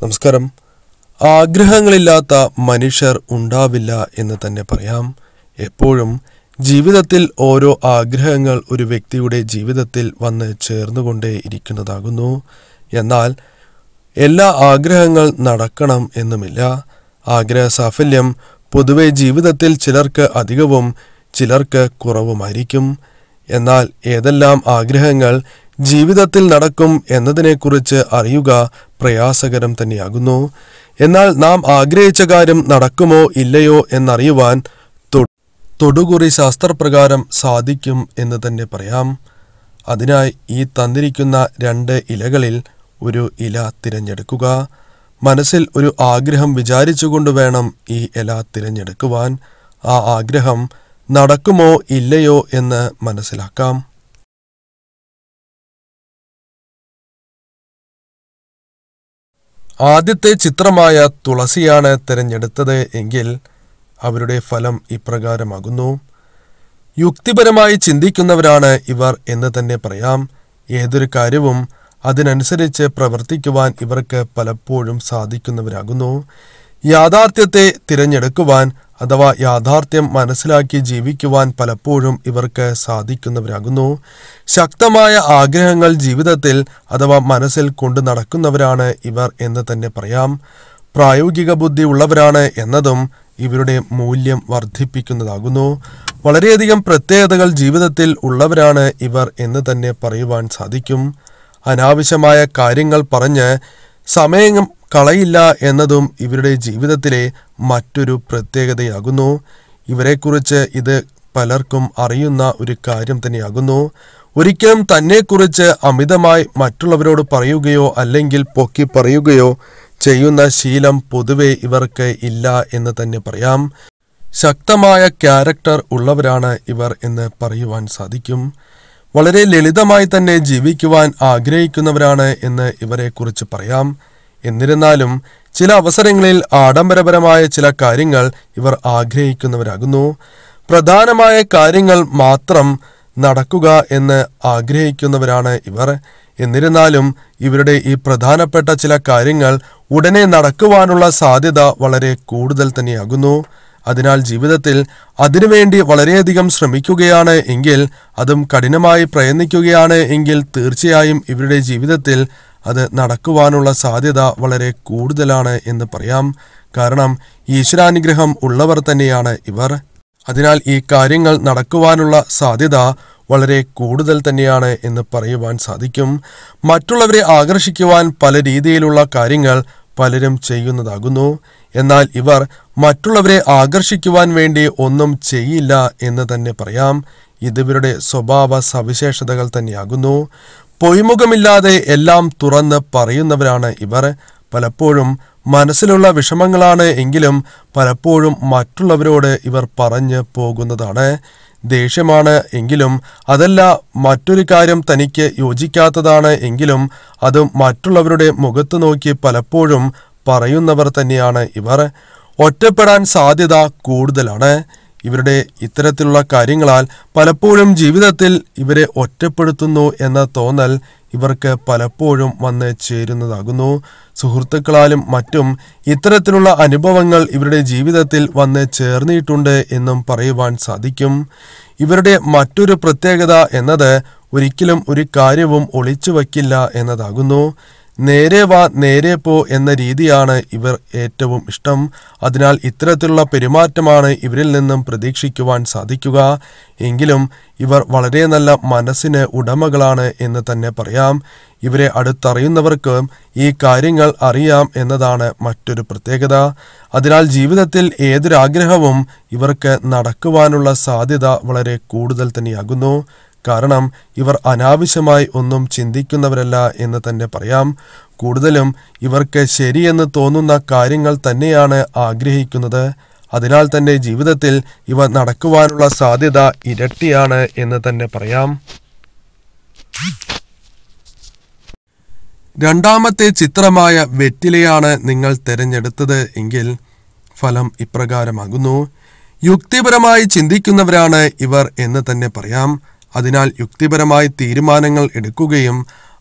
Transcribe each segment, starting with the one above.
നമസ്കാരം ആഗ്രഹങ്ങളില്ലാത്ത മനുഷ്യർ ഉണ്ടാവില്ല എന്ന് തന്നെ പറയാം എപ്പോഴും ജീവിതത്തിൽ ഓരോ ആഗ്രഹങ്ങൾ ഒരു വ്യക്തിയുടെ ജീവിതത്തിൽ വന്ന് ചേർന്നുകൊണ്ടേ ഇരിക്കുന്നതാകുന്നു എന്നാൽ എല്ലാ ആഗ്രഹങ്ങൾ നടക്കണം എന്നുമില്ല ആഗ്രഹ സാഫല്യം പൊതുവെ ജീവിതത്തിൽ ചിലർക്ക് അധികവും ചിലർക്ക് കുറവുമായിരിക്കും എന്നാൽ ഏതെല്ലാം ആഗ്രഹങ്ങൾ ജീവിതത്തിൽ നടക്കും എന്നതിനെക്കുറിച്ച് അറിയുക പ്രയാസകരം തന്നെയാകുന്നു എന്നാൽ നാം ആഗ്രഹിച്ച കാര്യം നടക്കുമോ ഇല്ലയോ എന്നറിയുവാൻ തൊ- തൊടുകുറി ശാസ്ത്രപ്രകാരം സാധിക്കും എന്ന് തന്നെ പറയാം അതിനായി ഈ തന്നിരിക്കുന്ന രണ്ട് ഇലകളിൽ ഒരു ഇല തിരഞ്ഞെടുക്കുക മനസ്സിൽ ഒരു ആഗ്രഹം വിചാരിച്ചുകൊണ്ട് വേണം ഈ ഇല തിരഞ്ഞെടുക്കുവാൻ ആ ആഗ്രഹം നടക്കുമോ ഇല്ലയോ എന്ന് മനസ്സിലാക്കാം ആദ്യത്തെ ചിത്രമായ തുളസിയാണ് തിരഞ്ഞെടുത്തത് എങ്കിൽ അവരുടെ ഫലം ഇപ്രകാരമാകുന്നു യുക്തിപരമായി ചിന്തിക്കുന്നവരാണ് ഇവർ എന്ന് തന്നെ പറയാം ഏതൊരു കാര്യവും അതിനനുസരിച്ച് പ്രവർത്തിക്കുവാൻ ഇവർക്ക് പലപ്പോഴും സാധിക്കുന്നവരാകുന്നു യാഥാർത്ഥ്യത്തെ തിരഞ്ഞെടുക്കുവാൻ അഥവാ യാഥാർത്ഥ്യം മനസ്സിലാക്കി ജീവിക്കുവാൻ പലപ്പോഴും ഇവർക്ക് സാധിക്കുന്നവരാകുന്നു ശക്തമായ ആഗ്രഹങ്ങൾ ജീവിതത്തിൽ അഥവാ മനസ്സിൽ കൊണ്ടു നടക്കുന്നവരാണ് ഇവർ എന്ന് തന്നെ പറയാം പ്രായോഗിക ബുദ്ധി ഉള്ളവരാണ് എന്നതും ഇവരുടെ മൂല്യം വർദ്ധിപ്പിക്കുന്നതാകുന്നു വളരെയധികം പ്രത്യേകതകൾ ജീവിതത്തിൽ ഉള്ളവരാണ് ഇവർ എന്ന് തന്നെ പറയുവാൻ സാധിക്കും അനാവശ്യമായ കാര്യങ്ങൾ പറഞ്ഞ് സമയം കളയില്ല എന്നതും ഇവരുടെ ജീവിതത്തിലെ മറ്റൊരു പ്രത്യേകതയാകുന്നു ഇവരെക്കുറിച്ച് ഇത് പലർക്കും അറിയുന്ന ഒരു കാര്യം തന്നെയാകുന്നു ഒരിക്കലും തന്നെക്കുറിച്ച് അമിതമായി മറ്റുള്ളവരോട് പറയുകയോ അല്ലെങ്കിൽ പൊക്കി പറയുകയോ ചെയ്യുന്ന ശീലം പൊതുവെ ഇവർക്ക് ഇല്ല എന്ന് തന്നെ പറയാം ശക്തമായ ക്യാരക്ടർ ഉള്ളവരാണ് ഇവർ എന്ന് പറയുവാൻ സാധിക്കും വളരെ ലളിതമായി തന്നെ ജീവിക്കുവാൻ ആഗ്രഹിക്കുന്നവരാണ് എന്ന് ഇവരെക്കുറിച്ച് പറയാം എന്നിരുന്നാലും ചില അവസരങ്ങളിൽ ആഡംബരപരമായ ചില കാര്യങ്ങൾ ഇവർ ആഗ്രഹിക്കുന്നവരാകുന്നു പ്രധാനമായ കാര്യങ്ങൾ മാത്രം നടക്കുക എന്ന് ആഗ്രഹിക്കുന്നവരാണ് ഇവർ എന്നിരുന്നാലും ഇവരുടെ ഈ പ്രധാനപ്പെട്ട ചില കാര്യങ്ങൾ ഉടനെ നടക്കുവാനുള്ള സാധ്യത വളരെ കൂടുതൽ തന്നെയാകുന്നു അതിനാൽ ജീവിതത്തിൽ അതിനുവേണ്ടി വളരെയധികം ശ്രമിക്കുകയാണ് എങ്കിൽ അതും കഠിനമായി പ്രയത്നിക്കുകയാണ് എങ്കിൽ തീർച്ചയായും ഇവരുടെ ജീവിതത്തിൽ അത് നടക്കുവാനുള്ള സാധ്യത വളരെ കൂടുതലാണ് എന്ന് പറയാം കാരണം ഈശ്വരാനുഗ്രഹം ഉള്ളവർ തന്നെയാണ് ഇവർ അതിനാൽ ഈ കാര്യങ്ങൾ നടക്കുവാനുള്ള സാധ്യത വളരെ കൂടുതൽ തന്നെയാണ് എന്ന് പറയുവാൻ സാധിക്കും മറ്റുള്ളവരെ ആകർഷിക്കുവാൻ പല രീതിയിലുള്ള കാര്യങ്ങൾ പലരും ചെയ്യുന്നതാകുന്നു എന്നാൽ ഇവർ മറ്റുള്ളവരെ ആകർഷിക്കുവാൻ വേണ്ടി ഒന്നും ചെയ്യില്ല എന്ന് തന്നെ പറയാം ഇതിവരുടെ സ്വഭാവ സവിശേഷതകൾ തന്നെയാകുന്നു പൊയ്മുഖമില്ലാതെ എല്ലാം തുറന്ന് പറയുന്നവരാണ് ഇവർ പലപ്പോഴും മനസ്സിലുള്ള വിഷമങ്ങളാണ് എങ്കിലും പലപ്പോഴും മറ്റുള്ളവരോട് ഇവർ പറഞ്ഞു പോകുന്നതാണ് ദേഷ്യമാണ് എങ്കിലും അതല്ല മറ്റൊരു കാര്യം തനിക്ക് യോജിക്കാത്തതാണ് എങ്കിലും അത് മറ്റുള്ളവരുടെ മുഖത്ത് നോക്കി പലപ്പോഴും പറയുന്നവർ തന്നെയാണ് ഇവർ ഒറ്റപ്പെടാൻ സാധ്യത കൂടുതലാണ് ഇവരുടെ ഇത്തരത്തിലുള്ള കാര്യങ്ങളാൽ പലപ്പോഴും ജീവിതത്തിൽ ഇവരെ ഒറ്റപ്പെടുത്തുന്നു എന്ന തോന്നൽ ഇവർക്ക് പലപ്പോഴും വന്ന് ചേരുന്നതാകുന്നു സുഹൃത്തുക്കളാലും മറ്റും ഇത്തരത്തിലുള്ള അനുഭവങ്ങൾ ഇവരുടെ ജീവിതത്തിൽ വന്ന് ചേർന്നിട്ടുണ്ട് എന്നും പറയുവാൻ സാധിക്കും ഇവരുടെ മറ്റൊരു പ്രത്യേകത എന്നത് ഒരിക്കലും ഒരു കാര്യവും ഒളിച്ചു വയ്ക്കില്ല എന്നതാകുന്നു നേരെ വാ നേരെ പോ എന്ന രീതിയാണ് ഇവർ ഏറ്റവും ഇഷ്ടം അതിനാൽ ഇത്തരത്തിലുള്ള പെരുമാറ്റമാണ് ഇവരിൽ നിന്നും പ്രതീക്ഷിക്കുവാൻ സാധിക്കുക എങ്കിലും ഇവർ വളരെ നല്ല മനസ്സിന് ഉടമകളാണ് എന്ന് തന്നെ പറയാം ഇവരെ അടുത്തറിയുന്നവർക്ക് ഈ കാര്യങ്ങൾ അറിയാം എന്നതാണ് മറ്റൊരു പ്രത്യേകത അതിനാൽ ജീവിതത്തിൽ ഏതൊരാഗ്രഹവും ഇവർക്ക് നടക്കുവാനുള്ള സാധ്യത വളരെ കൂടുതൽ തന്നെയാകുന്നു കാരണം ഇവർ അനാവശ്യമായി ഒന്നും ചിന്തിക്കുന്നവരല്ല എന്ന് തന്നെ പറയാം കൂടുതലും ഇവർക്ക് ശരിയെന്ന് തോന്നുന്ന കാര്യങ്ങൾ തന്നെയാണ് ആഗ്രഹിക്കുന്നത് അതിനാൽ തന്നെ ജീവിതത്തിൽ ഇവ നടക്കുവാനുള്ള സാധ്യത ഇരട്ടിയാണ് എന്ന് തന്നെ പറയാം രണ്ടാമത്തെ ചിത്രമായ വെറ്റിലയാണ് നിങ്ങൾ തിരഞ്ഞെടുത്തത് എങ്കിൽ ഫലം ഇപ്രകാരമാകുന്നു യുക്തിപരമായി ചിന്തിക്കുന്നവരാണ് ഇവർ എന്ന് തന്നെ പറയാം അതിനാൽ യുക്തിപരമായി തീരുമാനങ്ങൾ എടുക്കുകയും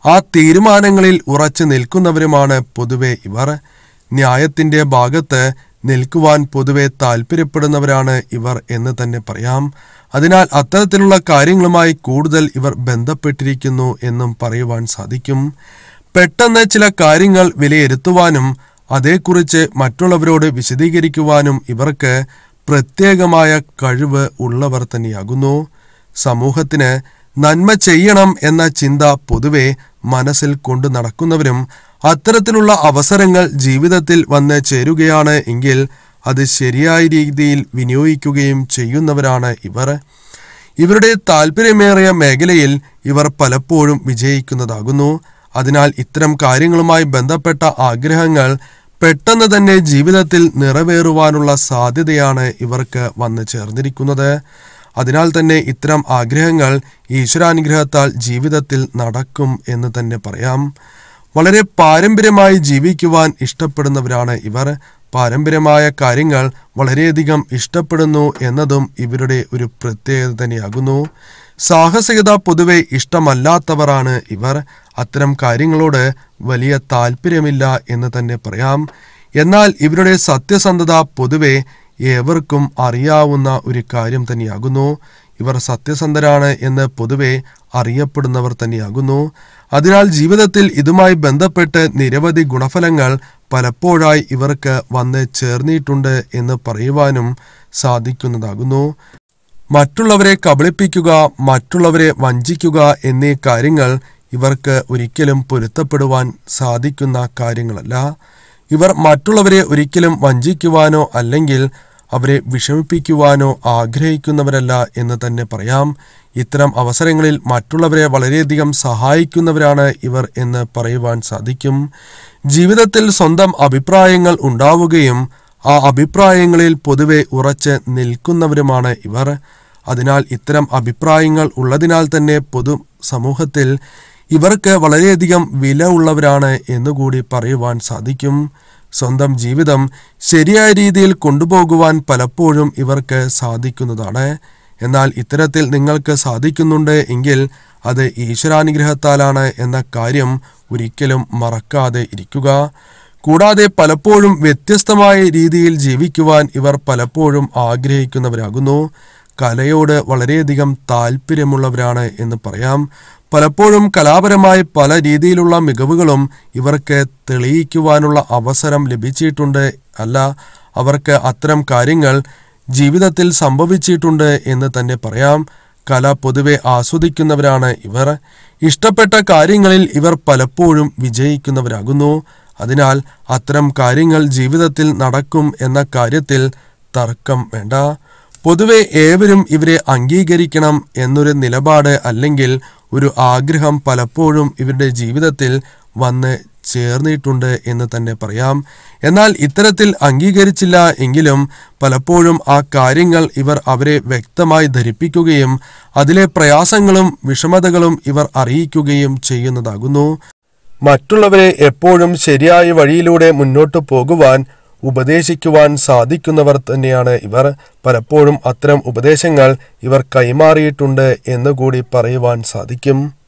ആ തീരുമാനങ്ങളിൽ ഉറച്ചു നിൽക്കുന്നവരുമാണ് പൊതുവെ ഇവർ ന്യായത്തിന്റെ ഭാഗത്ത് നിൽക്കുവാൻ പൊതുവെ താല്പര്യപ്പെടുന്നവരാണ് ഇവർ എന്ന് തന്നെ പറയാം അതിനാൽ അത്തരത്തിലുള്ള കാര്യങ്ങളുമായി കൂടുതൽ ഇവർ ബന്ധപ്പെട്ടിരിക്കുന്നു എന്നും പറയുവാൻ സാധിക്കും പെട്ടെന്ന് ചില കാര്യങ്ങൾ വിലയിരുത്തുവാനും അതേക്കുറിച്ച് മറ്റുള്ളവരോട് വിശദീകരിക്കുവാനും ഇവർക്ക് പ്രത്യേകമായ കഴിവ് ഉള്ളവർ തന്നെയാകുന്നു സമൂഹത്തിന് നന്മ ചെയ്യണം എന്ന ചിന്ത പൊതുവെ മനസ്സിൽ കൊണ്ടു നടക്കുന്നവരും അത്തരത്തിലുള്ള അവസരങ്ങൾ ജീവിതത്തിൽ വന്ന് ചേരുകയാണ് എങ്കിൽ അത് ശരിയായ രീതിയിൽ വിനിയോഗിക്കുകയും ചെയ്യുന്നവരാണ് ഇവർ ഇവരുടെ താല്പര്യമേറിയ മേഖലയിൽ ഇവർ പലപ്പോഴും വിജയിക്കുന്നതാകുന്നു അതിനാൽ ഇത്തരം കാര്യങ്ങളുമായി ബന്ധപ്പെട്ട ആഗ്രഹങ്ങൾ പെട്ടെന്ന് തന്നെ ജീവിതത്തിൽ നിറവേറുവാനുള്ള സാധ്യതയാണ് ഇവർക്ക് വന്നു ചേർന്നിരിക്കുന്നത് അതിനാൽ തന്നെ ഇത്തരം ആഗ്രഹങ്ങൾ ഈശ്വരാനുഗ്രഹത്താൽ ജീവിതത്തിൽ നടക്കും എന്ന് തന്നെ പറയാം വളരെ പാരമ്പര്യമായി ജീവിക്കുവാൻ ഇഷ്ടപ്പെടുന്നവരാണ് ഇവർ പാരമ്പര്യമായ കാര്യങ്ങൾ വളരെയധികം ഇഷ്ടപ്പെടുന്നു എന്നതും ഇവരുടെ ഒരു പ്രത്യേകത തന്നെയാകുന്നു സാഹസികത പൊതുവെ ഇഷ്ടമല്ലാത്തവരാണ് ഇവർ അത്തരം കാര്യങ്ങളോട് വലിയ താല്പര്യമില്ല എന്ന് തന്നെ പറയാം എന്നാൽ ഇവരുടെ സത്യസന്ധത പൊതുവെ ഏവർക്കും അറിയാവുന്ന ഒരു കാര്യം തന്നെയാകുന്നു ഇവർ സത്യസന്ധരാണ് എന്ന് പൊതുവെ അറിയപ്പെടുന്നവർ തന്നെയാകുന്നു അതിനാൽ ജീവിതത്തിൽ ഇതുമായി ബന്ധപ്പെട്ട് നിരവധി ഗുണഫലങ്ങൾ പലപ്പോഴായി ഇവർക്ക് വന്ന് ചേർന്നിട്ടുണ്ട് എന്ന് പറയുവാനും സാധിക്കുന്നതാകുന്നു മറ്റുള്ളവരെ കബളിപ്പിക്കുക മറ്റുള്ളവരെ വഞ്ചിക്കുക എന്നീ കാര്യങ്ങൾ ഇവർക്ക് ഒരിക്കലും പൊരുത്തപ്പെടുവാൻ സാധിക്കുന്ന കാര്യങ്ങളല്ല ഇവർ മറ്റുള്ളവരെ ഒരിക്കലും വഞ്ചിക്കുവാനോ അല്ലെങ്കിൽ അവരെ വിഷമിപ്പിക്കുവാനോ ആഗ്രഹിക്കുന്നവരല്ല എന്ന് തന്നെ പറയാം ഇത്തരം അവസരങ്ങളിൽ മറ്റുള്ളവരെ വളരെയധികം സഹായിക്കുന്നവരാണ് ഇവർ എന്ന് പറയുവാൻ സാധിക്കും ജീവിതത്തിൽ സ്വന്തം അഭിപ്രായങ്ങൾ ഉണ്ടാവുകയും ആ അഭിപ്രായങ്ങളിൽ പൊതുവെ ഉറച്ച് നിൽക്കുന്നവരുമാണ് ഇവർ അതിനാൽ ഇത്തരം അഭിപ്രായങ്ങൾ ഉള്ളതിനാൽ തന്നെ പൊതു സമൂഹത്തിൽ ഇവർക്ക് വളരെയധികം വില ഉള്ളവരാണ് എന്നുകൂടി പറയുവാൻ സാധിക്കും സ്വന്തം ജീവിതം ശരിയായ രീതിയിൽ കൊണ്ടുപോകുവാൻ പലപ്പോഴും ഇവർക്ക് സാധിക്കുന്നതാണ് എന്നാൽ ഇത്തരത്തിൽ നിങ്ങൾക്ക് സാധിക്കുന്നുണ്ട് എങ്കിൽ അത് ഈശ്വരാനുഗ്രഹത്താലാണ് എന്ന കാര്യം ഒരിക്കലും മറക്കാതെ ഇരിക്കുക കൂടാതെ പലപ്പോഴും വ്യത്യസ്തമായ രീതിയിൽ ജീവിക്കുവാൻ ഇവർ പലപ്പോഴും ആഗ്രഹിക്കുന്നവരാകുന്നു കലയോട് വളരെയധികം താല്പര്യമുള്ളവരാണ് എന്ന് പറയാം പലപ്പോഴും കലാപരമായ പല രീതിയിലുള്ള മികവുകളും ഇവർക്ക് തെളിയിക്കുവാനുള്ള അവസരം ലഭിച്ചിട്ടുണ്ട് അല്ല അവർക്ക് അത്തരം കാര്യങ്ങൾ ജീവിതത്തിൽ സംഭവിച്ചിട്ടുണ്ട് എന്ന് തന്നെ പറയാം കല പൊതുവെ ആസ്വദിക്കുന്നവരാണ് ഇവർ ഇഷ്ടപ്പെട്ട കാര്യങ്ങളിൽ ഇവർ പലപ്പോഴും വിജയിക്കുന്നവരാകുന്നു അതിനാൽ അത്തരം കാര്യങ്ങൾ ജീവിതത്തിൽ നടക്കും എന്ന കാര്യത്തിൽ തർക്കം വേണ്ട പൊതുവെ ഏവരും ഇവരെ അംഗീകരിക്കണം എന്നൊരു നിലപാട് അല്ലെങ്കിൽ ഒരു ആഗ്രഹം പലപ്പോഴും ഇവരുടെ ജീവിതത്തിൽ വന്ന് ചേർന്നിട്ടുണ്ട് എന്ന് തന്നെ പറയാം എന്നാൽ ഇത്തരത്തിൽ അംഗീകരിച്ചില്ല എങ്കിലും പലപ്പോഴും ആ കാര്യങ്ങൾ ഇവർ അവരെ വ്യക്തമായി ധരിപ്പിക്കുകയും അതിലെ പ്രയാസങ്ങളും വിഷമതകളും ഇവർ അറിയിക്കുകയും ചെയ്യുന്നതാകുന്നു മറ്റുള്ളവരെ എപ്പോഴും ശരിയായ വഴിയിലൂടെ മുന്നോട്ടു പോകുവാൻ ഉപദേശിക്കുവാൻ സാധിക്കുന്നവർ തന്നെയാണ് ഇവർ പലപ്പോഴും അത്തരം ഉപദേശങ്ങൾ ഇവർ കൈമാറിയിട്ടുണ്ട് എന്നുകൂടി പറയുവാൻ സാധിക്കും